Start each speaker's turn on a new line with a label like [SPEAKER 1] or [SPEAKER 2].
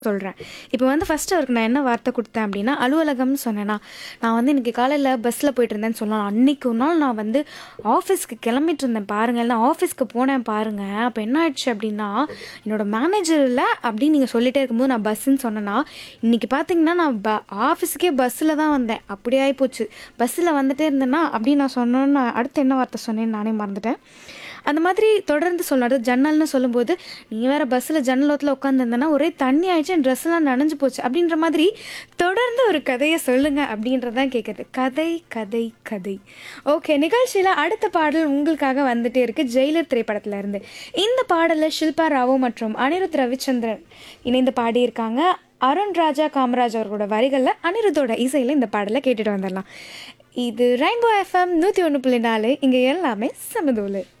[SPEAKER 1] சொல்றேன். இப்ப வந்து ஃபர்ஸ்ட்டு அவருக்கு நான் என்ன வார்த்தை குடுத்தேன் அப்டின்னா, அலுவலகம்னு சொன்னேனா, நான் வந்து இன்னைக்கு காலையில பஸ்ல போயிட்டுருந்தேன்னு சொல்லலாம். அன்னைக்கு ஒரு நாள் நான் வந்து ஆஃபீஸ்க்கு கிளம்பிட்டுருந்தேன் பாருங்க. நான் ஆஃபீஸ்க்கு போனேன் பாருங்க. அப்ப என்ன ஆயிடுச்சு அப்டின்னா, என்னோட மேனேஜர் இல்ல அப்டின்னு நீங்க சொல்லிட்டே இருக்கும்போது நான் பஸ்ஸுன்னு சொன்னேனா, இன்னைக்கு பார்த்தீங்கன்னா, நான் ப ஆஃபீஸுக்கே பஸ்ஸில தான் வந்தேன். அப்படி ஆயிப்போச்சு. பஸ்ஸில வந்துட்டே இருந்தேன்னா, அப்டின்னு நான் சொன்னோனே அடுத்து என்ன வார்த்தை சொன்னேன்னு நானே மறந்துட்டேன். அந்த மாதிரி தொடர்ந்து சொல்லணும். அதாவது ஜன்னல்னு சொல்லும்போது, "நீ வேற பஸ்ஸில ஜன்னல் ஓரத்துல உட்காந்துருந்தேன்னா, ஒரே தண்ணி ஆயிடுச்சு. என் ட்ரெஸ்லாம் நனஞ்சு போச்சு." அப்டின்ற மாதிரி தொடர்ந்து ஒரு கதைய சொல்லுங்க அப்டின்றது தான் கேட்குறது. கதை, கதை, கதை. ஓகே நிகழ்ச்சியில அடுத்த பாடல் உங்களுக்காக வந்துட்டே இருக்கு. ஜெயிலர் திரைப்படத்துல இருந்து. இந்த பாடல ஷில்பா ராவோ மற்றும் அனிருத் ரவிச்சந்திரன் இணைந்து பாடியிருக்காங்க. அருண் ராஜா காமராஜ் அவர்களோட வரிகள்ல, அனிருத்தோட இசையில இந்த பாடல கேட்டுட்டு வந்துரலாம். இது ரெயின்போ எஃப்எம் 101.4 இங்க எல்லாமே சமதூளு.